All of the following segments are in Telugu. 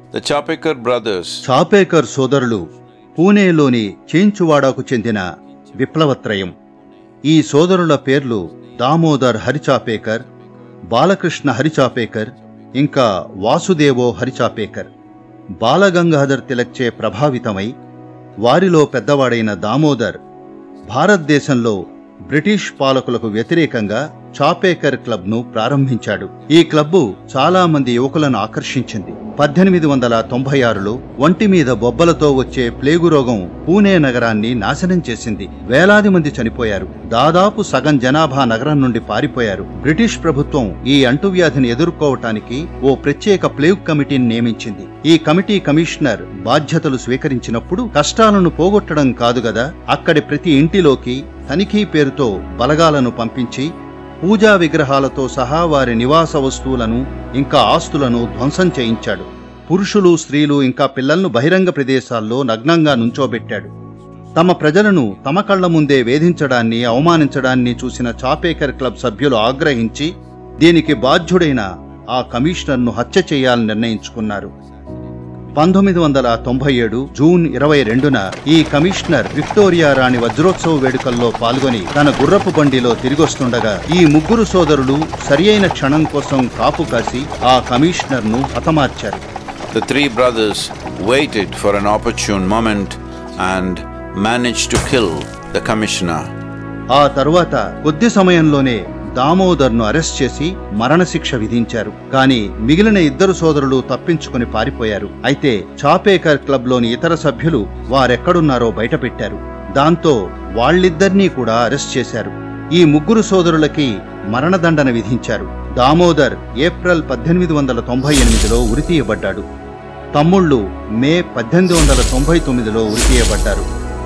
The Chapekar brothers చాపేకర్ సోదరులు పూణేలోని చేంచువాడాకు చెందిన విప్లవత్రయం ఈ సోదరుల పేర్లు దామోదర్ హరిచాపేకర్ బాలకృష్ణ హరిచాపేకర్ ఇంకా వాసుదేవో హరిచాపేకర్ బాలగంగాధర్ తిలక్చే ప్రభావితమై వారిలో పెద్దవాడైన దామోదర్ భారతదేశంలో బ్రిటిష్ పాలకులకు వ్యతిరేకంగా చాపేకర్ క్లబ్ను ప్రారంభించాడు ఈ క్లబ్బు చాలా మంది యువకులను ఆకర్షించింది పద్దెనిమిది వందల తొంభై ఆరులో ఒంటి మీద బొబ్బలతో వచ్చే ప్లేగు రోగం పూణే నగరాన్ని నాశనం చేసింది వేలాది మంది చనిపోయారు దాదాపు సగం జనాభా నగరం నుండి పారిపోయారు బ్రిటిష్ ప్రభుత్వం ఈ అంటువ్యాధిని ఎదుర్కోవటానికి ఓ ప్రత్యేక ప్లేగ్ కమిటీని నియమించింది ఈ కమిటీ కమిషనర్ బాధ్యతలు స్వీకరించినప్పుడు కష్టాలను పోగొట్టడం కాదు గదా అక్కడి ప్రతి ఇంటిలోకి తనిఖీ పేరుతో బలగాలను పంపించి పూజా విగ్రహాలతో సహా వారి నివాస వస్తువులను ఇంకా ఆస్తులను ధ్వంసం చేయించాడు పురుషులు స్త్రీలు ఇంకా పిల్లలను బహిరంగ ప్రదేశాల్లో నగ్నంగా నుంచోబెట్టాడు తమ ప్రజలను తమ కళ్ల ముందే వేధించడాన్ని అవమానించడాన్ని చూసిన చాపేకర్ క్లబ్ సభ్యులు ఆగ్రహించి దీనికి బాధ్యుడైన ఆ కమిషనర్ను హత్య చేయాలని నిర్ణయించుకున్నారు పంతొమ్మిది వందల తొంభై ఏడు జూన్ ఇరవై రెండున ఈ కమిషనర్ విక్టోరియా రాణి వజ్రోత్సవ వేడుకల్లో పాల్గొని తన గుర్రపు బండిలో తిరిగొస్తుండగా ఈ ముగ్గురు సోదరులు సరియైన క్షణం కోసం కాపు కాసి ఆ కమిషనర్ను హతమార్చారు The three brothers waited for an opportune moment and managed to kill the commissioner. ఆ తరువాత కొద్ది సమయంలోనే దామోదర్ను అరెస్ట్ చేసి మరణశిక్ష విధించారు కానీ మిగిలిన ఇద్దరు సోదరులు తప్పించుకుని పారిపోయారు అయితే చాపేకర్ క్లబ్లోని ఇతర సభ్యులు వారెక్కడున్నారో బయటపెట్టారు దాంతో వాళ్ళిద్దరినీ కూడా అరెస్ట్ చేశారు ఈ ముగ్గురు సోదరులకి మరణదండన విధించారు దామోదర్ ఏప్రిల్ పద్దెనిమిది వందల తొంభై ఎనిమిదిలో ఉరితీయబడ్డాడు తమ్ముళ్ళు మే పద్దెనిమిది వందల తొంభై తొమ్మిదిలో ఉరితీయబడ్డారు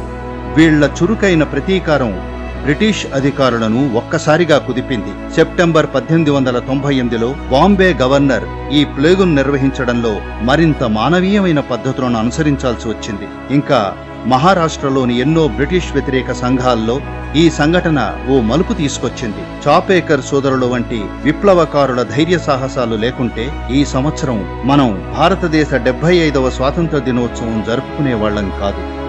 వీళ్ల చురుకైన ప్రతీకారం బ్రిటిష్ అధికారులను ఒక్కసారిగా కుదిపింది సెప్టెంబర్ పద్దెనిమిది వందల తొంభై ఎనిమిదిలో బాంబే గవర్నర్ ఈ ప్లేగును నిర్వహించడంలో మరింత మానవీయమైన పద్ధతులను అనుసరించాల్సి వచ్చింది ఇంకా మహారాష్ట్రలోని ఎన్నో బ్రిటిష్ వ్యతిరేక సంఘాల్లో ఈ సంఘటన ఓ మలుపు తీసుకొచ్చింది చాపేకర్ సోదరుల వంటి విప్లవకారుల ధైర్య సాహసాలు లేకుంటే ఈ సంవత్సరం మనం భారతదేశ డెబ్బై ఐదవ స్వాతంత్ర దినోత్సవం జరుపుకునే వాళ్ళం కాదు